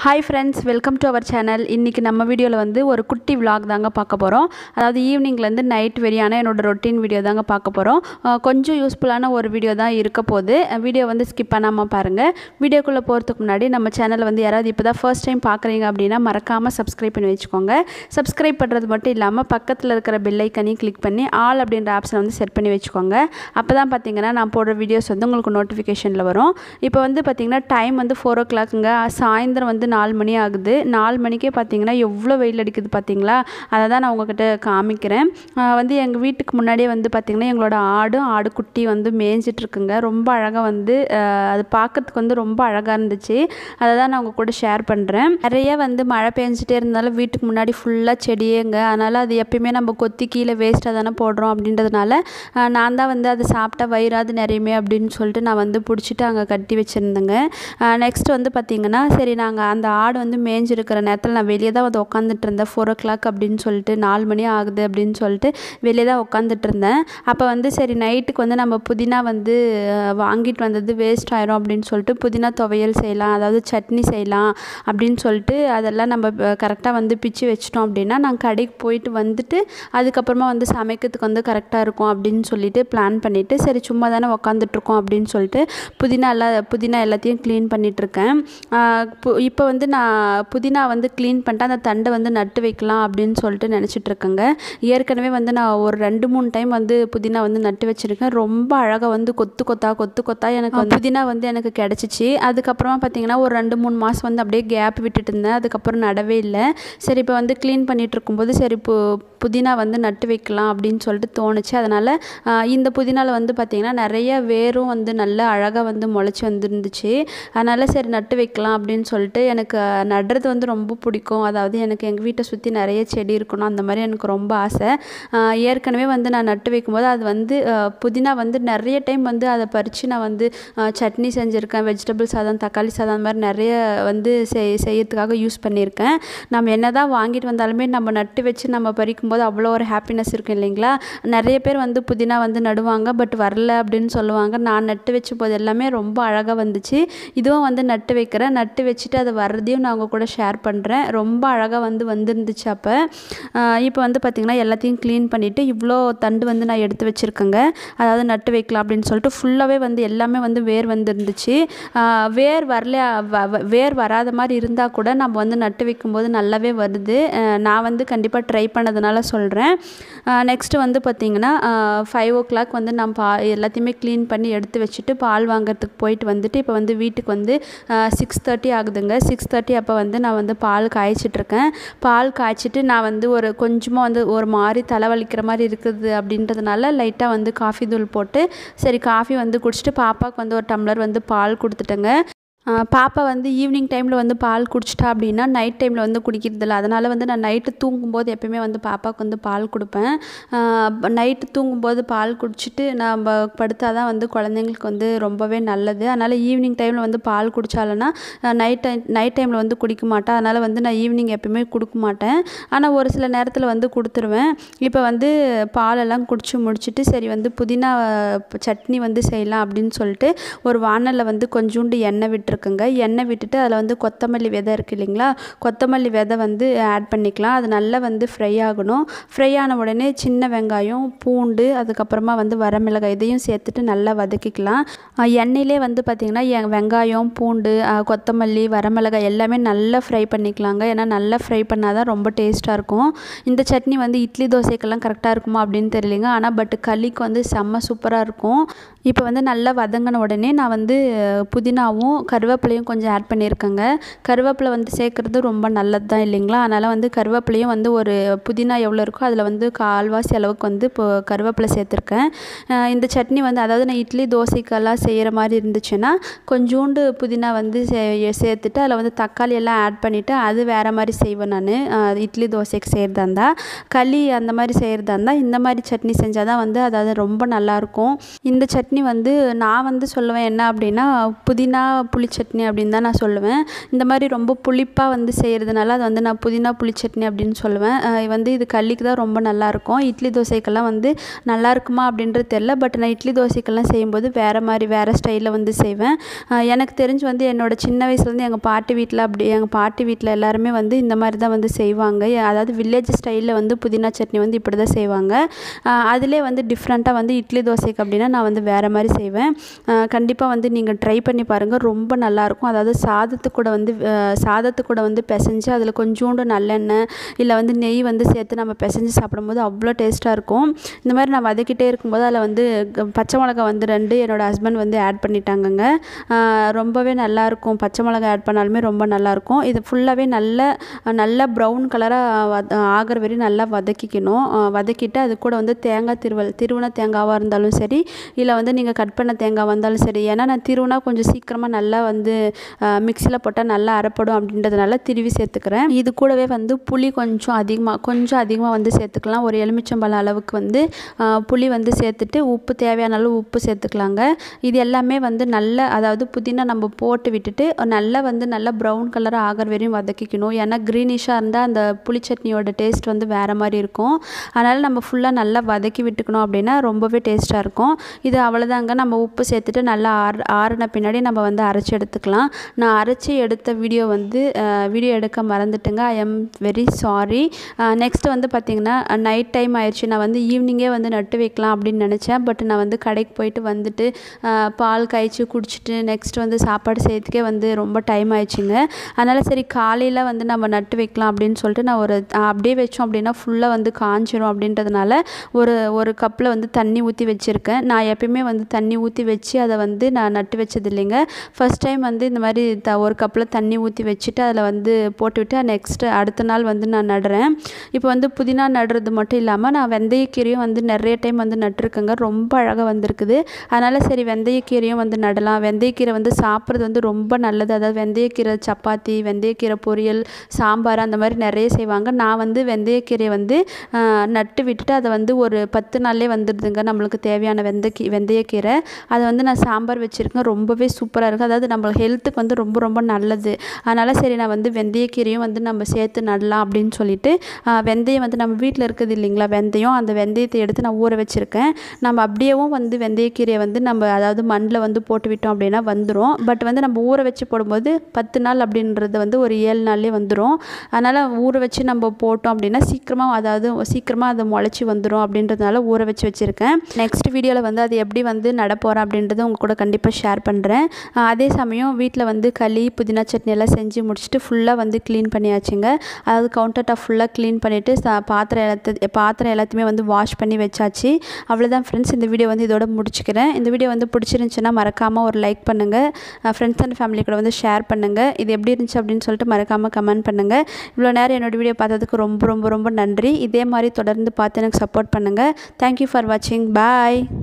hi friends welcome to our channel இன்றைக்கி நம்ம வீடியோவில் வந்து ஒரு குட்டி vlog தாங்க பார்க்க போகிறோம் அதாவது ஈவினிங்லேருந்து நைட் வெறியான என்னோட ரொட்டீன் வீடியோ தாங்க பார்க்க போகிறோம் கொஞ்சம் யூஸ்ஃபுல்லான ஒரு வீடியோ தான் இருக்க போகுது வீடியோ வந்து ஸ்கிப் பண்ணாமல் பாருங்கள் வீடியோக்குள்ளே போகிறதுக்கு முன்னாடி நம்ம சேனலை வந்து யாராவது இப்போ தான் ஃபர்ஸ்ட் டைம் பார்க்குறீங்க அப்படின்னா மறக்காமல் சப்ஸ்கிரைப் பண்ணி வச்சுக்கோங்க சப்ஸ்கிரைப் பண்ணுறது மட்டும் இல்லாமல் பக்கத்தில் இருக்கிற பெல் ஐக்கனையும் கிளிக் பண்ணி ஆல் அப்படின்ற ஆப்ஷனை வந்து செட் பண்ணி வச்சுக்கோங்க அப்போ தான் பார்த்தீங்கன்னா நான் போடுற வீடியோஸ் வந்து உங்களுக்கு நோட்டிஃபிகேஷனில் வரும் இப்போ வந்து பார்த்தீங்கன்னா டைம் வந்து ஃபோர் ஓ கிளாக்குங்க சாயந்தரம் வந்து நாலு மணி ஆகுது நாலு மணிக்கே பார்த்தீங்கன்னா எவ்வளோ வெயில் அடிக்குது பார்த்தீங்களா அதை தான் நான் உங்ககிட்ட காமிக்கிறேன் ஆஹ் வந்து எங்கள் வீட்டுக்கு முன்னாடியே வந்து பார்த்திங்கன்னா எங்களோட ஆடும் ஆடு குட்டி வந்து மேய்ஞ்சிட்ருக்குங்க ரொம்ப அழகாக வந்து ஆஹ் அது பார்க்கறதுக்கு வந்து ரொம்ப அழகாக இருந்துச்சு அதை தான் நான் உங்கள் கூட ஷேர் பண்ணுறேன் நிறைய வந்து மழை பெஞ்சிட்டே இருந்தாலும் வீட்டுக்கு முன்னாடி ஃபுல்லாக செடியேங்க அதனால் அது எப்பயுமே நம்ம கொத்தி கீழே வேஸ்ட்டாக தானே போடுறோம் அப்படின்றதுனால ஆஹ் நான் தான் வந்து அதை சாப்பிட்டா வயிறாது நிறையுமே அப்படின்னு சொல்லிட்டு நான் வந்து பிடிச்சிட்டு அங்கே கட்டி வச்சுருந்தேங்க நெக்ஸ்ட் வந்து பார்த்திங்கன்னா சரி நாங்கள் அந்த ஆடு வந்து மேய்ஞ்சிருக்கிற நேரத்தில் நான் வெளியே தான் வந்து உட்காந்துட்டு இருந்தேன் ஃபோர் ஓ கிளாக் அப்படின்னு சொல்லிட்டு நாலு மணி ஆகுது அப்படின்னு சொல்லிட்டு வெளியே தான் உட்காந்துட்டு இருந்தேன் அப்போ வந்து சரி நைட்டுக்கு வந்து நம்ம புதினா வந்து அஹ், வாங்கிட்டு வந்தது வேஸ்ட் ஆயிரும் அப்படின்னு சொல்லிட்டு புதினா துவையல் செய்யலாம் அதாவது சட்னி செய்யலாம் அப்படின்னு சொல்லிட்டு அதெல்லாம் நம்ம கரெக்டாக வந்து பிச்சு வச்சிட்டோம் அப்படின்னா நாங்கள் கடைக்கு போயிட்டு வந்துட்டு அதுக்கப்புறமா வந்து சமைக்கிறதுக்கு வந்து கரெக்டாக இருக்கும் அப்படின்னு சொல்லிட்டு பிளான் பண்ணிவிட்டு சரி சும்மா தானே உக்காந்துட்ருக்கோம் அப்படின்னு சொல்லிட்டு புதினா எல்லாம் புதினா எல்லாத்தையும் க்ளீன் பண்ணிகிட்ருக்கேன் இப்போ வந்து நான் புதினா வந்து க்ளீன் பண்ணிட்டு அந்த தண்டை வந்து நட்டு வைக்கலாம் அப்படின்னு சொல்லிட்டு நினச்சிட்டு இருக்கேங்க ஏற்கனவே வந்து நான் ஒரு ரெண்டு மூணு டைம் வந்து புதினா வந்து நட்டு வச்சுருக்கேன் ரொம்ப அழகாக வந்து கொத்து கொத்தா கொத்து கொத்தா எனக்கு வந்து புதினா வந்து எனக்கு கிடச்சிச்சு அதுக்கப்புறமா பார்த்தீங்கன்னா ஒரு ரெண்டு மூணு மாதம் வந்து அப்படியே கேப் விட்டுட்டு இருந்தேன் அதுக்கப்புறம் நடவே இல்லை சரி இப்போ வந்து க்ளீன் பண்ணிட்டு இருக்கும்போது சரி இப்போ புதினா வந்து நட்டு வைக்கலாம் அப்படின்னு சொல்லிட்டு தோணுச்சு அதனால் இந்த புதினாவில் வந்து பார்த்திங்கன்னா நிறைய வேரும் வந்து நல்லா அழகாக வந்து முளைச்சி வந்துருந்துச்சு அதனால் சரி நட்டு வைக்கலாம் அப்படின்னு சொல்லிட்டு எனக்கு நடுறது வந்து ரொம்ப பிடிக்கும் அதாவது எனக்கு எங்கள் வீட்டை சுற்றி நிறைய செடி இருக்கணும் அந்த மாதிரி எனக்கு ரொம்ப ஆசை ஆஹ் ஏற்கனவே வந்து நான் நட்டு வைக்கும்போது அது வந்து ஆஹ் புதினா வந்து நிறைய டைம் வந்து அதை பறித்து நான் வந்து ஆஹ் சட்னி செஞ்சுருக்கேன் வெஜிடபிள் சாதம் தக்காளி சாதம் அந்த மாதிரி நிறைய வந்து செய் செய்யறதுக்காக யூஸ் பண்ணியிருக்கேன் நம்ம என்ன தான் வாங்கிட்டு வந்தாலுமே நம்ம நட்டு வச்சு நம்ம பறிக்கும்போது அவ்வளோ ஒரு ஹாப்பினஸ் இருக்கும் இல்லைங்களா நிறைய பேர் வந்து புதினா வந்து நடுவாங்க பட் வரல அப்படின்னு சொல்லுவாங்க நான் நட்டு வச்ச போது எல்லாமே ரொம்ப அழகாக வந்துச்சு இதுவும் வந்து நட்டு வைக்கிறேன் நட்டு வச்சுட்டு அது வர்றதையும் நான் உங்கள் கூட ஷேர் பண்ணுறேன் ரொம்ப அழகாக வந்து வந்துருந்துச்சு அப்போ இப்போ வந்து பார்த்திங்கன்னா எல்லாத்தையும் க்ளீன் பண்ணிவிட்டு இவ்வளோ தண்டு வந்து நான் எடுத்து வச்சுருக்கேங்க அதாவது நட்டு வைக்கலாம் அப்படின்னு சொல்லிட்டு ஃபுல்லாகவே வந்து எல்லாமே வந்து வேர் வந்துருந்துச்சு ஆஹ் வேர் வரல வ- வ- வேர் வராத மாதிரி இருந்தால் கூட நம்ம வந்து நட்டு வைக்கும்போது நல்லாவே வருது ஆஹ் நான் வந்து கண்டிப்பாக ட்ரை பண்ணதுனால சொல்கிறேன் நெக்ஸ்ட்டு வந்து பார்த்திங்கன்னா ஃபைவ் ஓ கிளாக் வந்து நான் பா எல்லாத்தையுமே க்ளீன் பண்ணி எடுத்து வச்சுட்டு பால் வாங்குறதுக்கு போயிட்டு வந்துட்டு இப்போ வந்து வீட்டுக்கு வந்து சிக்ஸ் தேர்ட்டி ஆகுதுங்க சிக்ஸ் தேர்ட்டி அப்போ வந்து நான் வந்து பால் காய்ச்சிட்ருக்கேன் பால் காய்ச்சிட்டு நான் வந்து ஒரு கொஞ்சமாக வந்து ஒரு மாதிரி தலைவலிக்கிற மாதிரி இருக்குது அப்படின்றதுனால லைட்டாக வந்து காஃபி தூள் போட்டு சரி காஃபி வந்து குடிச்சிட்டு பாப்பாவுக்கு வந்து ஒரு டம்ளர் வந்து பால் கொடுத்துட்டேங்க ஆஹ் பாப்பா வந்து ஈவினிங் டைமில் வந்து பால் குடிச்சிட்டா அப்படின்னா நைட் டைமில் வந்து குடிக்கிறதில்ல அதனால் வந்து நான் நைட்டு தூங்கும்போது எப்பயுமே வந்து பாப்பாவுக்கு வந்து பால் கொடுப்பேன் நைட்டு தூங்கும்போது பால் குடிச்சிட்டு நம்ம படுத்தா தான் வந்து குழந்தைங்களுக்கு வந்து ரொம்பவே நல்லது அதனால் ஈவினிங் டைமில் வந்து பால் குடித்தாலன்னா நைட் டைம் நைட் டைமில் வந்து குடிக்க மாட்டேன் அதனால் வந்து நான் ஈவினிங் எப்பயுமே கொடுக்க மாட்டேன் ஆனால் ஒரு சில நேரத்தில் வந்து கொடுத்துருவேன் இப்போ வந்து பாலெல்லாம் குடிச்சு முடிச்சுட்டு சரி வந்து புதினா அஹ், சட்னி வந்து செய்யலாம் அப்படின்னு சொல்லிட்டு ஒரு வானலில் வந்து கொஞ்சோண்டு எண்ணெய் விட்டுருக்குங்க எண்ணெய் விட்டுட்டு அதில் வந்து கொத்தமல்லி விதை இருக்குது இல்லைங்களா கொத்தமல்லி விதை வந்து ஆட் பண்ணிக்கலாம் அது நல்லா வந்து ஃப்ரை ஆகணும் ஃப்ரை ஆன உடனே சின்ன வெங்காயம் பூண்டு அதுக்கப்புறமா வந்து வரமிளகாய் இதையும் சேர்த்துட்டு நல்லா வதக்கிக்கலாம் அஹ், எண்ணெயிலே வந்து பார்த்திங்கன்னா எ- வெங்காயம் பூண்டு அஹ், கொத்தமல்லி வரமிளகாய் எல்லாமே நல்லா ஃப்ரை பண்ணிக்கலாங்க ஏன்னா நல்லா ஃப்ரை பண்ணால் தான் ரொம்ப டேஸ்ட்டாக இருக்கும் இந்த சட்னி வந்து இட்லி தோசைக்கெல்லாம் கரெக்டாக இருக்குமா அப்படின்னு தெரியலைங்க ஆனால் பட் களிக்கு வந்து செம்ம சூப்பராக இருக்கும் இப்போ வந்து நல்லா வதங்கின உடனே நான் வந்து அஹ், புதினாவும் கருவேப்பிலையும் கொஞ்சம் ஆட் பண்ணியிருக்கேங்க கருவேப்பிலை வந்து சேர்க்குறது ரொம்ப நல்லது தான் இல்லைங்களா அதனால் வந்து கருவேப்பிலையும் வந்து ஒரு புதினா எவ்வளோ இருக்கோ அதில் வந்து கால்வாசி அளவுக்கு வந்து இப்போ கருவேப்பிலை சேர்த்துருக்கேன் அஹ், இந்த சட்னி வந்து அதாவது நான் இட்லி தோசைக்கெல்லாம் செய்கிற மாதிரி இருந்துச்சுன்னா கொஞ்சோண்டு புதினா வந்து சே சேர்த்துட்டு அதில் வந்து தக்காளி எல்லாம் ஆட் பண்ணிவிட்டு அது வேறு மாதிரி செய்வேன் நான் இட்லி தோசைக்கு செய்கிறதா இருந்தால் களி அந்த மாதிரி செய்கிறதா இருந்தால் இந்த மாதிரி சட்னி செஞ்சால் தான் வந்து அதாவது ரொம்ப நல்லாயிருக்கும் இந்த சட்னி சட்னி வந்து நான் வந்து சொல்லுவேன் என்ன அப்படின்னா புதினா புளி சட்னி அப்படின்னு தான் நான் சொல்லுவேன் இந்த மாதிரி ரொம்ப புளிப்பாக வந்து செய்கிறதுனால அது வந்து நான் புதினா புளி சட்னி அப்படின்னு சொல்லுவேன் அஹ் வந்து இது களிக்கு தான் ரொம்ப நல்லாயிருக்கும் இட்லி தோசைக்கெல்லாம் வந்து நல்லா இருக்குமா அப்படின்றது தெரில பட் நான் இட்லி தோசைக்கெல்லாம் செய்யும்போது வேறு மாதிரி வேறு ஸ்டைலில் வந்து செய்வேன் அஹ் எனக்கு தெரிஞ்சு வந்து என்னோட சின்ன வயசுலேருந்து எங்கள் பாட்டி வீட்டில் அப்படி எங்கள் பாட்டி வீட்டில் எல்லாருமே வந்து இந்த மாதிரி தான் வந்து செய்வாங்க எ- அதாவது வில்லேஜ் ஸ்டைலில் வந்து புதினா சட்னி வந்து இப்படி தான் செய்வாங்க அஹ் அதிலே வந்து டிஃப்ரெண்ட்டாக வந்து இட்லி தோசைக்கு அப்படின்னா நான் வந்து வேறு மாதிரி செய்வேன் கண்டிப்பாக வந்து நீங்கள் ட்ரை பண்ணி பாருங்கள் ரொம்ப நல்லாயிருக்கும் அதாவது சாதத்து கூட வந்து அஹ் சாதத்து கூட வந்து பிசைஞ்சு அதில் கொஞ்சோண்டு நல்லெண்ணெய் இல்லை வந்து நெய் வந்து சேர்த்து நம்ம பிசைஞ்சு சாப்பிடும்போது அவ்வளோ டேஸ்ட்டாக இருக்கும் இந்த மாதிரி நான் வதக்கிட்டே இருக்கும்போது அதில் வந்து க- பச்சை மிளகா வந்து ரெண்டு என்னோடய ஹஸ்பண்ட் வந்து ஆட் பண்ணிட்டாங்கங்க அஹ் ரொம்பவே நல்லாயிருக்கும் பச்சை மிளகா ஆட் பண்ணாலுமே ரொம்ப நல்லாயிருக்கும் இது ஃபுல்லாகவே நல்ல நல்ல ப்ரௌன் கலராக ஆகிற வரையும் நல்லா வதக்கிக்கணும் அஹ் வதக்கிட்டு அது கூட வந்து தேங்காய் திருவல் திருவுன தேங்காவாக இருந்தாலும் சரி இல்லை வந்து நீங்கள் கட் பண்ண தேங்காய் வந்தாலும் சரி ஏன்னா நான் திருவுனா கொஞ்சம் சீக்கிரமாக நல்லா வந்து மிக்சியில் போட்டால் நல்லா அரைப்படும் அப்படின்றதுனால திருவி சேர்த்துக்கிறேன் இது கூடவே வந்து புளி கொஞ்சம் அதிகமாக கொஞ்சம் அதிகமாக வந்து சேர்த்துக்கலாம் ஒரு எலுமிச்சம்பழம் அளவுக்கு வந்து அஹ், புளி வந்து சேர்த்துட்டு உப்பு தேவையான அளவு உப்பு சேர்த்துக்கலாங்க இது எல்லாமே வந்து நல்ல அதாவது புதினா நம்ம போட்டு விட்டுட்டு நல்லா வந்து நல்லா ப்ரௌன் கலர் ஆகிற வரையும் வதக்கிக்கணும் ஏன்னா க்ரீனிஷாக இருந்தால் அந்த புளி சட்னியோட டேஸ்ட் வந்து வேறு மாதிரி இருக்கும் அதனால் நம்ம ஃபுல்லாக நல்லா வதக்கி விட்டுக்கணும் அப்படின்னா ரொம்பவே டேஸ்ட்டாக இருக்கும் இது அவ்வளோதாங்க நம்ம உப்பு சேர்த்துட்டு நல்லா ஆறு ஆறின பின்னாடி நம்ம வந்து அரைச்சி எடுத்துக்கலாம் நான் அரைச்சி எடுத்த வீடியோ வந்து வீடியோ எடுக்க மறந்துட்டுங்க I am very sorry next வந்து பார்த்திங்கன்னா நைட் டைம் ஆயிடுச்சு நான் வந்து ஈவினிங்கே வந்து நட்டு வைக்கலாம் அப்படின்னு நினச்சேன் பட் நான் வந்து கடைக்கு போயிட்டு வந்துட்டு அஹ், பால் காய்ச்சி குடிச்சிட்டு நெக்ஸ்ட் வந்து சாப்பாடு செய்யறதுக்கே வந்து ரொம்ப டைம் ஆயிடுச்சுங்க அதனால் சரி காலையில் வந்து நம்ம நட்டு வைக்கலாம் அப்படின்னு சொல்லிட்டு நான் ஒரு அஹ், அப்படியே வச்சோம் அப்படின்னா ஃபுல்லாக வந்து காஞ்சிரும் அப்படின்றதுனால ஒரு ஒரு கப்பில் வந்து தண்ணி ஊற்றி வச்சுருக்கேன் நான் எப்பயுமே வந்து தண்ணி ஊற்றி வச்சு அதை வந்து நான் நட்டு வச்சது இல்லைங்க ஃபர்ஸ்ட் டைம் வந்து இந்த மாதிரி த ஒரு கப்பில் தண்ணி ஊற்றி வச்சுட்டு அதில் வந்து போட்டுவிட்டு நெக்ஸ்ட்டு அடுத்த நாள் வந்து நான் நடுறேன் இப்போ வந்து புதினா நடுறது மட்டும் இல்லாமல் நான் வெந்தயக்கீரையும் வந்து நிறைய டைம் வந்து நட்டிருக்கேங்க ரொம்ப அழகாக வந்திருக்குது அதனால் சரி வெந்தயக்கீரையும் வந்து நடலாம் வெந்தயக்கீரை வந்து சாப்பிட்றது வந்து ரொம்ப நல்லது அதாவது வெந்தயக்கீரை சப்பாத்தி வெந்தயக்கீரை பொரியல் சாம்பார் அந்த மாதிரி நிறைய செய்வாங்க நான் வந்து வெந்தயக்கீரையை வந்து ஆஹ், நட்டு விட்டுட்டு அதை வந்து ஒரு பத்து நாள்லேயே வந்துடுதுங்க நம்மளுக்கு தேவையான வெந்தக்கீ வெந்தயக்கீரை அதை வந்து நான் சாம்பார் வச்சுருக்கேன் ரொம்பவே சூப்பராக இருக்குது அதாவது நம்ம ஹெல்த்துக்கு வந்து ரொம்ப ரொம்ப நல்லது அதனால் சரி நான் வந்து வெந்தயக்கீரையும் வந்து நம்ம சேர்த்து நடலாம் அப்படின்னு சொல்லிட்டு ஆஹ், வெந்தயம் வந்து நம்ம வீட்டில் இருக்குது இல்லைங்களா வெந்தயம் அந்த வெந்தயத்தை எடுத்து நான் ஊற வச்சுருக்கேன் நம்ம அப்படியேவும் வந்து வெந்தயக்கீரையை வந்து நம்ம அதாவது மண்ணில் வந்து போட்டு விட்டோம் அப்படின்னா வந்துடும் பட் வந்து நம்ம ஊற வச்சு போடும்போது பத்து நாள் அப்படின்றது வந்து ஒரு ஏழு நாள்லேயே வந்துடும் அதனால் ஊற வச்சு நம்ம போட்டோம் அப்படின்னா சீக்கிரமாக அதாவது சீக்கிரமாக அது முளைச்சி வந்துடும் அப்படின்றதுனால ஊற வச்சு வச்சுருக்கேன் நெக்ஸ்ட் வீடியோவில் வந்து அது எப்படி வந்து நட போகிறேன் அப்படின்றத உங்க கூட கண்டிப்பாக ஷேர் பண்ணுறேன் அதே சமயம் வீட்டில் வந்து களி புதினா சட்னி எல்லாம் செஞ்சு முடிச்சுட்டு ஃபுல்லாக வந்து க்ளீன் பண்ணியாச்சுங்க அதாவது கவுண்டர் டாப் ஃபுல்லாக க்ளீன் பண்ணிவிட்டு பாத்திரம் எல்லாத்த பாத்திரம் எல்லாத்தையுமே வந்து வாஷ் பண்ணி வச்சாச்சு அவ்வளோதான் ஃப்ரெண்ட்ஸ் இந்த வீடியோ வந்து இதோட முடிச்சுக்கிறேன் இந்த வீடியோ வந்து பிடிச்சிருந்துச்சுன்னா மறக்காமல் ஒரு லைக் பண்ணுங்கள் ஃப்ரெண்ட்ஸ் அண்ட் ஃபேமிலி கூட வந்து ஷேர் பண்ணுங்கள் இது எப்படி இருந்துச்சு அப்படின்னு சொல்லிட்டு மறக்காமல் கமெண்ட் பண்ணுங்கள் இவ்வளோ நேரம் என்னோட வீடியோ பார்த்ததுக்கு ரொம்ப ரொம்ப ரொம்ப நன்றி இதே மாதிரி தொடர்ந்து பார்த்து எனக்கு சப்போர்ட் பண்ணுங்கள் தேங்க்யூ ஃபார் வாட்சிங் பாய்